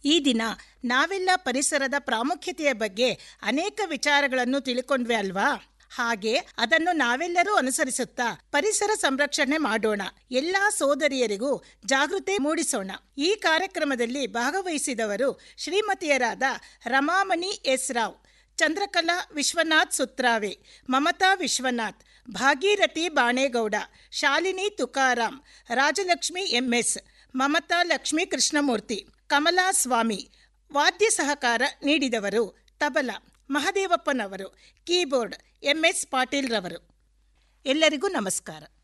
ಈ ದಿನ ನಾವೆಲ್ಲ ಪರಿಸರದ ಪ್ರಾಮುಖ್ಯತೆಯ ಬಗ್ಗೆ ಅನೇಕ ವಿಚಾರಗಳನ್ನು ತಿಳ್ಕೊಂಡ್ವಿ ಅಲ್ವಾ ಹಾಗೆ ಅದನ್ನು ನಾವೆಲ್ಲರೂ ಅನುಸರಿಸುತ್ತಾ ಪರಿಸರ ಸಂರಕ್ಷಣೆ ಮಾಡೋಣ ಎಲ್ಲಾ ಸೋದರಿಯರಿಗೂ ಜಾಗೃತಿ ಮೂಡಿಸೋಣ ಈ ಕಾರ್ಯಕ್ರಮದಲ್ಲಿ ಭಾಗವಹಿಸಿದವರು ಶ್ರೀಮತಿಯರಾದ ರಮಾಮಣಿ ಎಸ್ ರಾವ್ ಚಂದ್ರಕಲಾ ವಿಶ್ವನಾಥ್ ಸುತ್ರಾವೆ ಮಮತಾ ವಿಶ್ವನಾಥ್ ಭಾಗೀರಥಿ ಬಾಣೇಗೌಡ ಶಾಲಿನಿ ತುಕಾರಾಂ ರಾಜಲಕ್ಷ್ಮಿ ಎಂಎಸ್ ಮಮತಾ ಲಕ್ಷ್ಮೀ ಕೃಷ್ಣಮೂರ್ತಿ ಕಮಲಾ ಸ್ವಾಮಿ ವಾದ್ಯ ಸಹಕಾರ ನೀಡಿದವರು ತಬಲಾ ಮಹದೇವಪ್ಪನವರು ಕೀಬೋರ್ಡ್ ಎಂಎಸ್ ಪಾಟೀಲ್ ರವರು ಎಲ್ಲರಿಗೂ ನಮಸ್ಕಾರ